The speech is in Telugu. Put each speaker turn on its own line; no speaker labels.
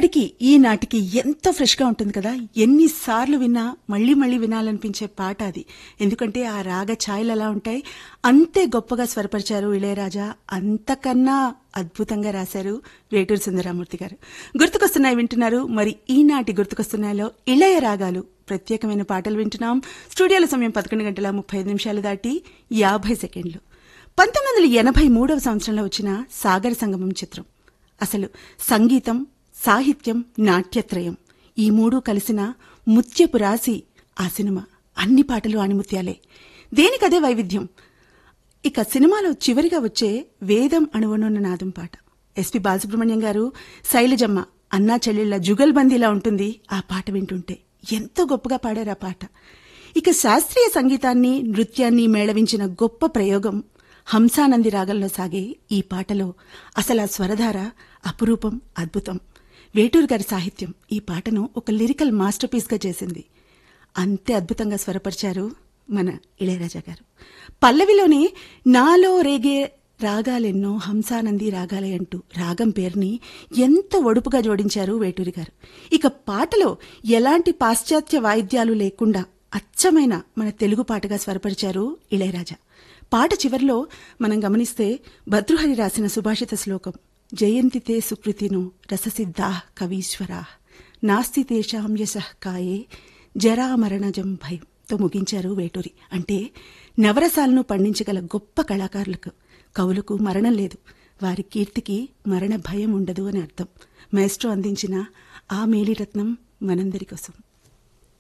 అప్పటికి ఈనాటికి ఎంతో ఫ్రెష్ గా ఉంటుంది కదా ఎన్నిసార్లు విన్నా మళ్ళీ మళ్ళీ వినాలనిపించే పాట అది ఎందుకంటే ఆ రాగ ఛాయలు ఎలా ఉంటాయి అంతే గొప్పగా స్వరపరిచారు ఇళయరాజా అంతకన్నా అద్భుతంగా రాశారు వేటూరు సుందరామూర్తి గారు గుర్తుకొస్తున్నాయి వింటున్నారు మరి ఈనాటి గుర్తుకొస్తున్నాయిలో ఇళయ రాగాలు ప్రత్యేకమైన పాటలు వింటున్నాం స్టూడియోల సమయం పదకొండు గంటల ముప్పై ఐదు నిమిషాలు దాటి యాభై సెకండ్లు పంతొమ్మిది వందల ఎనభై మూడవ సంవత్సరంలో వచ్చిన సాగర సంగమం చిత్రం అసలు సంగీతం సాహిత్యం నాట్యత్రయం ఈ మూడు కలిసిన ముత్యపు రాసి ఆ సినిమా అన్ని పాటలు ఆణిముత్యాలే దేనికదే వైవిధ్యం ఇక సినిమాలో చివరిగా వచ్చే వేదం అణువనున్న నాదం పాట ఎస్పి బాలసుబ్రహ్మణ్యం గారు శైలజమ్మ అన్నా చెల్లెళ్ల జుగల్బందీలా ఉంటుంది ఆ పాట వింటుంటే ఎంతో గొప్పగా పాడారు ఆ పాట ఇక శాస్త్రీయ సంగీతాన్ని నృత్యాన్ని మేళవించిన గొప్ప ప్రయోగం హంసానంది రాగంలో సాగే ఈ పాటలో అసలు ఆ స్వరధార అపురూపం అద్భుతం వేటూరు గారి సాహిత్యం ఈ పాటను ఒక లిరికల్ మాస్టర్ గా చేసింది అంతే అద్భుతంగా స్వరపరిచారు మన ఇళయరాజా గారు పల్లవిలోనే నాలో రేగే రాగాలెన్నో హంసానంది రాగాలే అంటూ రాగం పేరుని ఎంత ఒడుపుగా జోడించారు వేటూరి గారు ఇక పాటలో ఎలాంటి పాశ్చాత్య వాయిద్యాలు లేకుండా అచ్చమైన మన తెలుగు పాటగా స్వరపరిచారు ఇళయరాజా పాట చివర్లో మనం గమనిస్తే భద్రుహరి రాసిన సుభాషిత శ్లోకం జయంతితే సుకృతిను రససిద్ధా కవీశ్వరా నాస్తి తేషాం యశః కాయే జరామరణజం భయంతో ముగించారు వేటూరి అంటే నవరసాలను పండించగల గొప్ప కళాకారులకు కవులకు మరణం లేదు వారి కీర్తికి మరణ భయం ఉండదు అని అర్థం మేస్ట్రో అందించిన ఆ మేలిరత్నం మనందరి కోసం